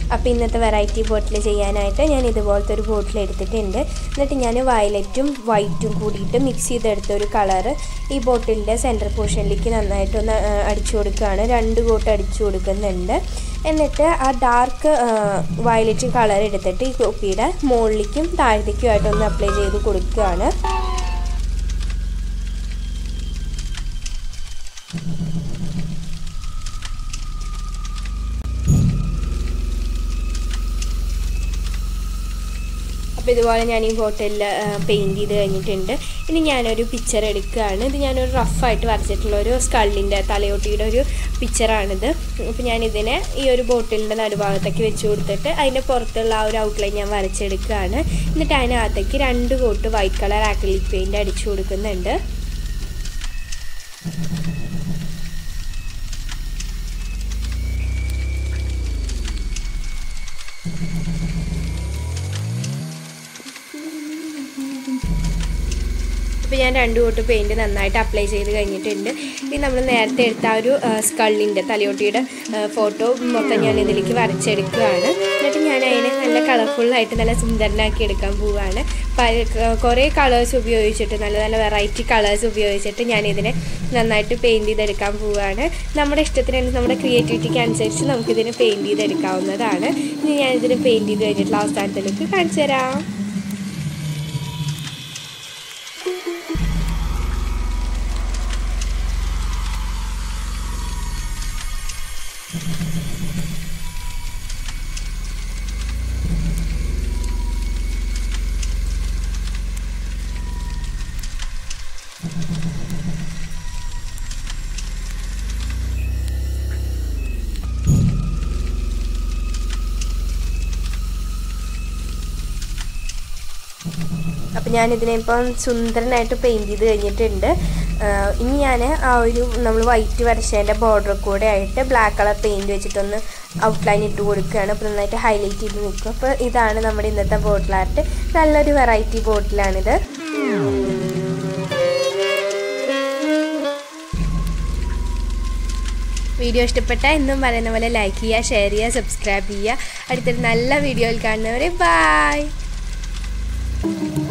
അപ്പോൾ ഇന്നത്തെ വെറൈറ്റി ബോട്ടിൽ ചെയ്യാനായിട്ട് ഞാൻ ഇതുപോലത്തെ ഒരു ബോട്ടിൽ എടുത്തിട്ടുണ്ട് എന്നിട്ട് ഞാൻ വയലറ്റും വൈറ്റും കൂടിയിട്ട് മിക്സ് ചെയ്തെടുത്ത ഒരു കളറ് ഈ ബോട്ടിലിൻ്റെ സെൻറ്റർ പോർഷനിലേക്ക് നന്നായിട്ടൊന്ന് ആ, അടിച്ചു കൊടുക്കുകയാണ് രണ്ട് കോട്ട് അടിച്ചു കൊടുക്കുന്നുണ്ട് എന്നിട്ട് ആ ഡാർക്ക് വയലറ്റ് കളർ എടുത്തിട്ട് ഈ കുപ്പിയുടെ മുകളിലേക്കും താഴത്തേക്കുമായിട്ടൊന്ന് അപ്ലൈ ചെയ്ത് കൊടുക്കുകയാണ് അപ്പോൾ ഇതുപോലെ ഞാൻ ഈ ബോട്ടിലിൽ പെയിൻറ് ചെയ്ത് കഴിഞ്ഞിട്ടുണ്ട് ഇനി ഞാനൊരു പിക്ചർ എടുക്കുകയാണ് ഇത് ഞാനൊരു റഫായിട്ട് വരച്ചിട്ടുള്ള ഒരു സ്കള്ളിൻ്റെ തലയോട്ടിയുടെ ഒരു പിക്ചറാണിത് അപ്പോൾ ഞാനിതിനെ ഈ ഒരു ബോട്ടിലിൻ്റെ നടുഭാഗത്തേക്ക് വെച്ച് കൊടുത്തിട്ട് അതിൻ്റെ പുറത്തുള്ള ആ ഒരു ഔട്ട്ലൈൻ ഞാൻ വരച്ചെടുക്കുകയാണ് എന്നിട്ട് അതിനകത്തേക്ക് രണ്ട് coat white colour acrylic paint അടിച്ചു കൊടുക്കുന്നുണ്ട് ഇപ്പോൾ ഞാൻ രണ്ട് കോട്ട് പെയിൻറ്റ് നന്നായിട്ട് അപ്ലൈ ചെയ്ത് കഴിഞ്ഞിട്ടുണ്ട് ഇനി നമ്മൾ നേരത്തെ എടുത്ത ആ ഒരു സ്കള്ളിൻ്റെ തലയോട്ടിയുടെ ഫോട്ടോ മൊത്തം ഞാൻ ഇതിലേക്ക് വരച്ചെടുക്കുകയാണ് എന്നിട്ട് ഞാൻ അതിനെ നല്ല കളർഫുള്ളായിട്ട് നല്ല സുന്ദരനാക്കി എടുക്കാൻ പോവുകയാണ് കുറേ കളേഴ്സ് ഉപയോഗിച്ചിട്ട് നല്ല നല്ല വെറൈറ്റി കളേഴ്സ് ഉപയോഗിച്ചിട്ട് ഞാനിതിനെ നന്നായിട്ട് പെയിൻറ്റ് ചെയ്തെടുക്കാൻ പോവുകയാണ് നമ്മുടെ ഇഷ്ടത്തിന് നമ്മുടെ ക്രിയേറ്റിവിറ്റിക്ക് അനുസരിച്ച് നമുക്കിതിനെ പെയിൻറ്റ് ചെയ്തെടുക്കാവുന്നതാണ് ഇനി ഞാനിതിനെ പെയിൻറ്റ് ചെയ്ത് കഴിഞ്ഞിട്ടുള്ള അവസാനത്തിലേക്ക് കാണിച്ചു തരാം അപ്പം ഞാനിതിനെ ഇപ്പം സുന്ദരനായിട്ട് പെയിൻറ് ചെയ്ത് കഴിഞ്ഞിട്ടുണ്ട് ഇനി ഞാൻ ആ ഒരു നമ്മൾ വൈറ്റ് വരച്ചതിൻ്റെ ബോർഡർ കൂടെ ആയിട്ട് ബ്ലാക്ക് കളർ പെയിൻറ് വെച്ചിട്ടൊന്ന് ഔട്ട്ലൈൻ ഇട്ട് കൊടുക്കുകയാണ് അപ്പോൾ നന്നായിട്ട് ഹൈലൈറ്റ് ചെയ്ത് നിൽക്കും അപ്പോൾ ഇതാണ് നമ്മുടെ ഇന്നത്തെ ബോട്ടിൽ ആർട്ട് നല്ലൊരു വെറൈറ്റി ബോട്ടിലാണിത് വീഡിയോ ഇഷ്ടപ്പെട്ടാൽ എന്നും പറയുന്ന പോലെ ലൈക്ക് ചെയ്യുക ഷെയർ ചെയ്യുക സബ്സ്ക്രൈബ് ചെയ്യുക അടുത്തൊരു നല്ല വീഡിയോയിൽ കാണുന്നവരെ ബായ്